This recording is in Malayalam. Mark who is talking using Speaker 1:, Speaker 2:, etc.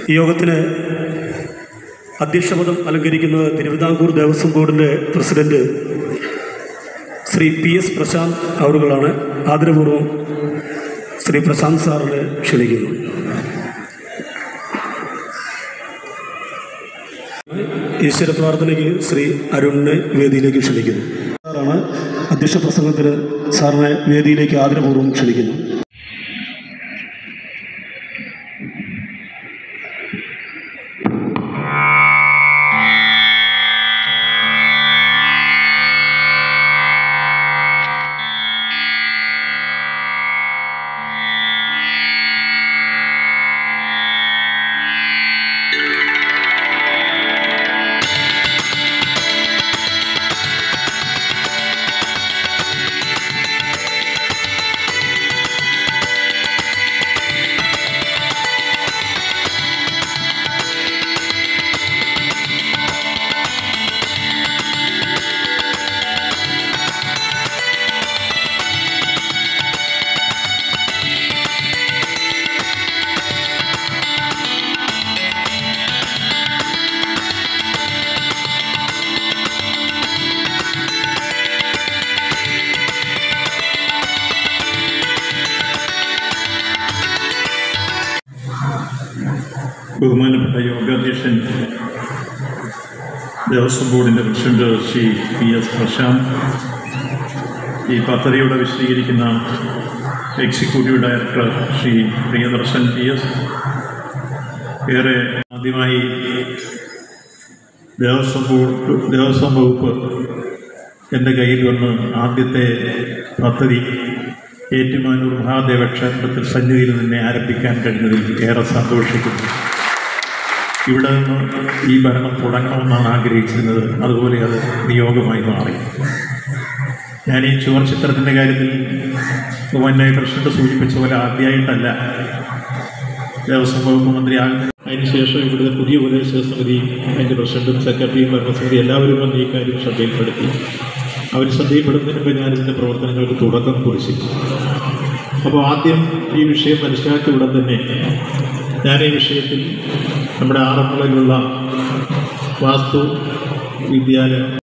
Speaker 1: ഈ യോഗത്തിന് അധ്യക്ഷപദം അലങ്കരിക്കുന്നത് തിരുവിതാംകൂർ ദേവസ്വം ബോർഡിൻ്റെ president Shri P S Prashanth അവറുകളാണ് ആദരപൂർവ്വം ശ്രീ പ്രശാന്ത് സാറിനെ ക്ഷണിക്കുന്നു ഈശ്വര പ്രാർത്ഥനയ്ക്ക് ശ്രീ അരുണിനെ വേദിയിലേക്ക് ക്ഷണിക്കുന്നു സാറാണ് അധ്യക്ഷ പ്രസംഗത്തിന് സാറിനെ വേദിയിലേക്ക് ആദരപൂർവ്വം ക്ഷണിക്കുന്നു
Speaker 2: ബഹുമാനപ്പെട്ട യോഗാധ്യക്ഷൻ ദേവസ്വം ബോർഡിൻ്റെ president Shri P S Prashanth ഈ പദ്ധതിയുടെ വിശദീകരിക്കുന്ന executive director Shri Priyadarshan P S ഏറെ ആദ്യമായി ദേവസ്വം ബോർഡ് ദേവസ്വം വകുപ്പ് എൻ്റെ കയ്യിൽ വന്ന് ആദ്യത്തെ പദ്ധതി ഏറ്റുമാനൂർ മഹാദേവ ക്ഷേത്രത്തിൽ സന്നിധിയിൽ നിന്നെ ആരംഭിക്കാൻ കഴിഞ്ഞതിൽ ഏറെ സന്തോഷിക്കുന്നു ഇവിടെ നിന്ന് ഈ ഭരണം തുടങ്ങണമെന്നാണ് ആഗ്രഹിച്ചിരുന്നത് അതുപോലെ അത് നിയോഗമായി മാറി ഞാൻ ഈ ചുവർ ചിത്രത്തിൻ്റെ കാര്യത്തിൽ ബഹുമാനായ പ്രസിഡന്റ് സൂചിപ്പിച്ച പോലെ ആദ്യമായിട്ടല്ല ദേവസ്വം വകുപ്പ് മന്ത്രിയാകുന്നത് അതിനുശേഷം ഇവിടുത്തെ പുതിയ ഉപദേശ സമിതി അതിൻ്റെ പ്രസിഡന്റും സെക്രട്ടറിയും ഭരണസമിതി എല്ലാവരും വന്ന് ഈ കാര്യം ശ്രദ്ധയിൽപ്പെടുത്തി അവർ ശ്രദ്ധയിൽപ്പെടുന്നതിന് മുമ്പ് ഞാനിതിൻ്റെ പ്രവർത്തനങ്ങൾക്ക് തുടക്കം കുറിച്ചു അപ്പോൾ ആദ്യം ഈ വിഷയം മനസ്സിലാക്കിയ ഉടൻ തന്നെ ഞാൻ ഈ വിഷയത്തിൽ നമ്മുടെ ആറന്മുളയിലുള്ള വാസ്തു വിദ്യാലയം